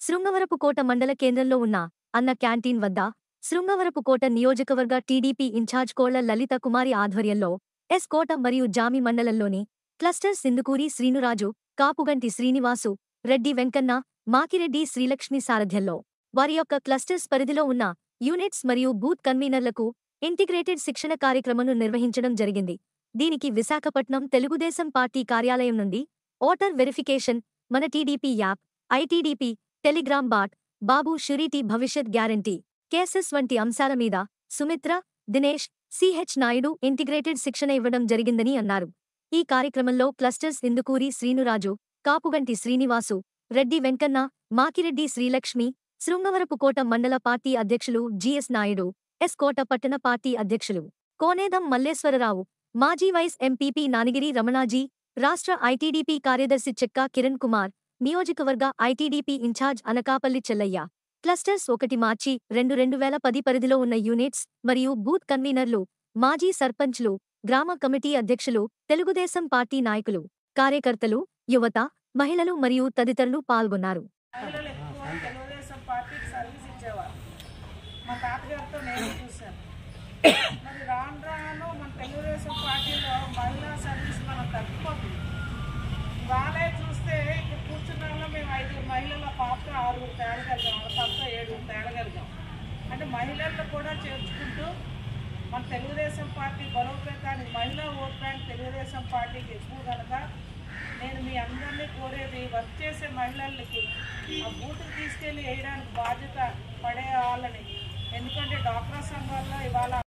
శృంగవరపుకోట మండల కేంద్రంలో ఉన్న అన్న క్యాంటీన్ వద్ద శృంగవరపుకోట నియోజకవర్గ టీడీపీ ఇన్ఛార్జ్ కోళ్ల లలిత కుమారి ఆధ్వర్యంలో ఎస్ కోట మరియు జామి మండలంలోని క్లస్టర్ సిందుకూరి శ్రీనురాజు కాపుగంటి శ్రీనివాసు రెడ్డి వెంకన్న మాకిరెడ్డి శ్రీలక్ష్మి సారథ్యంలో వారి యొక్క క్లస్టర్స్ పరిధిలో ఉన్న యూనిట్స్ మరియు బూత్ కన్వీనర్లకు ఇంటిగ్రేటెడ్ శిక్షణ కార్యక్రమను నిర్వహించడం జరిగింది దీనికి విశాఖపట్నం తెలుగుదేశం పార్టీ కార్యాలయం నుండి ఓటర్ వెరిఫికేషన్ మన TDP app ITDP Telegram bot Babu surety Bhavishyat guarantee cases వంటి అంశాల మీద సుమిత్ర దినేష్ సిహెచ్ నాయుడు ఇంటిగ్రేటెడ్ శిక్షణ ఇవ్వడం జరిగిందని అన్నారు ఈ కార్యక్రమంలో క్లస్టర్స్ ఇందుకూరి శ్రీనురాజు కాపుగంటి శ్రీనివాసు రెడ్డి వెంకన్న మాకిరెడ్డి శ్రీలక్ష్మి శృంగవరపుకోట మండల పార్టీ అధ్యక్షులు జిఎస్ నాయుడు ఎస్ కోట పట్టణ పార్టీ అధ్యక్షులు కోనేదం మల్లేశ్వరరావు మాజీ వైస్ ఎంపీపీ నానిగిరి రమణాజీ రాష్ట్ర ఐటీడీపీ కార్యదర్శి చెక్కా కిరణ్ కుమార్ నియోజకవర్గ ITDP incharge Anakapalli Chellayya clusters ఒకటి మార్చి రెండు రెండు వేల పది పరిధిలో ఉన్న యూనిట్స్ మరియు బూత్ కన్వీనర్లు మాజీ సర్పంచ్లు గ్రామ కమిటీ అధ్యక్షులు తెలుగుదేశం పార్టీ నాయకులు కార్యకర్తలు యువత మహిళలు మరియు తదితరులు పాల్గొన్నారు మహిళలు ఎక్కువ తెలుగుదేశం పార్టీకి సర్వీస్ ఇచ్చేవారు మా తాతగారితో నేను చూశాను మరి రాను రాను మన తెలుగుదేశం పార్టీలో మహిళా సర్వీస్ మనం తగ్గిపోతుంది వాళ్ళే చూస్తే ఇక్కడ కూర్చున్న వాళ్ళం మేము ఐదుగురు మహిళల పాప ఆరుగురు తేడగలిగాం వాళ్ళ ఏడుగురు తేడగలిగాం అంటే మహిళలను కూడా చేర్చుకుంటూ మన తెలుగుదేశం పార్టీ బలోపేతానికి మహిళా ఓట్ బ్యాంక్ తెలుగుదేశం పార్టీకి ఎక్కువ కనుక నేను మీ అందరినీ కోరేది వర్క్ చేసే మహిళలకి ఆ బూత్కి తీసుకెళ్ళి వేయడానికి బాధ్యత పడే వాళ్ళని ఎందుకంటే డాక్టర్ సంఘాల్లో ఇవాళ